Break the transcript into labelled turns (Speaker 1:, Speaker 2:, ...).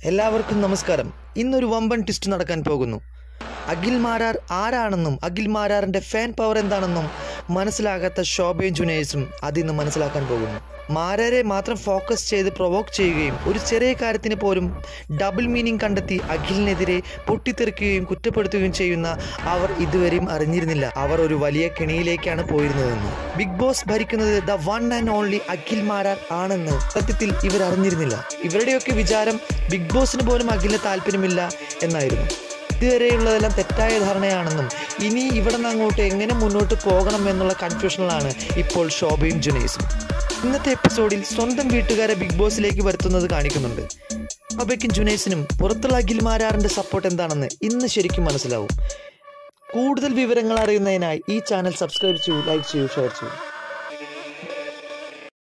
Speaker 1: എല്ലാവർക്കും നമസ്കാരം ഇന്നൊരു വമ്പൻ ട്വിസ്റ്റ് നടക്കാൻ പോകുന്നു അഖിൽ മാരാർ ആരാണെന്നും അഖിൽ മാരാറിന്റെ ഫാൻ പവർ എന്താണെന്നും മനസ്സിലാകാത്ത ശോഭയും ജുനേഴ്സും അതിന്ന് മനസ്സിലാക്കാൻ പോകുന്നു മാരാരെ മാത്രം ഫോക്കസ് ചെയ്ത് പ്രൊവോക്ക് ചെയ്യുകയും ഒരു ചെറിയ കാര്യത്തിന് പോലും ഡബിൾ മീനിങ് കണ്ടെത്തി അഖിലിനെതിരെ പൊട്ടിത്തെറിക്കുകയും കുറ്റപ്പെടുത്തുകയും ചെയ്യുന്ന അവർ ഇതുവരെയും അറിഞ്ഞിരുന്നില്ല അവർ ഒരു വലിയ കെണിയിലേക്കാണ് പോയിരുന്നതെന്ന് ബിഗ് ബോസ് ഭരിക്കുന്നത് the one and only Akhil Marar ആണെന്ന് സത്യത്തിൽ ഇവർ അറിഞ്ഞിരുന്നില്ല ഇവരുടെയൊക്കെ വിചാരം ബിഗ് ബോസിന് പോലും അഖിലിന് താല്പര്യമില്ല എന്നായിരുന്നു ഇതുവരെയുള്ളതെല്ലാം തെറ്റായ ധാരണയാണെന്നും ഇനി ഇവിടെ നിന്ന് അങ്ങോട്ട് എങ്ങനെ മുന്നോട്ട് പോകണം എന്നുള്ള കൺഫ്യൂഷനിലാണ് ഇപ്പോൾ ശോഭയും ജുനൈസും ഇന്നത്തെ എപ്പിസോഡിൽ സ്വന്തം വീട്ടുകാരെ ബിഗ് ബോസിലേക്ക് വരുത്തുന്നത് കാണിക്കുന്നുണ്ട് ശോഭയ്ക്കും ജുനൈസിനും പുറത്തുള്ള അഖിൽ മാരാറിന്റെ സപ്പോർട്ട് എന്താണെന്ന് ഇന്ന് ശരിക്കും മനസ്സിലാവും കൂടുതൽ വിവരങ്ങൾ അറിയുന്നതിനായി ഈ ചാനൽ സബ്സ്ക്രൈബ് ചെയ്യൂ ലൈക്ക് ചെയ്യൂ ഷെയർ ചെയ്യൂ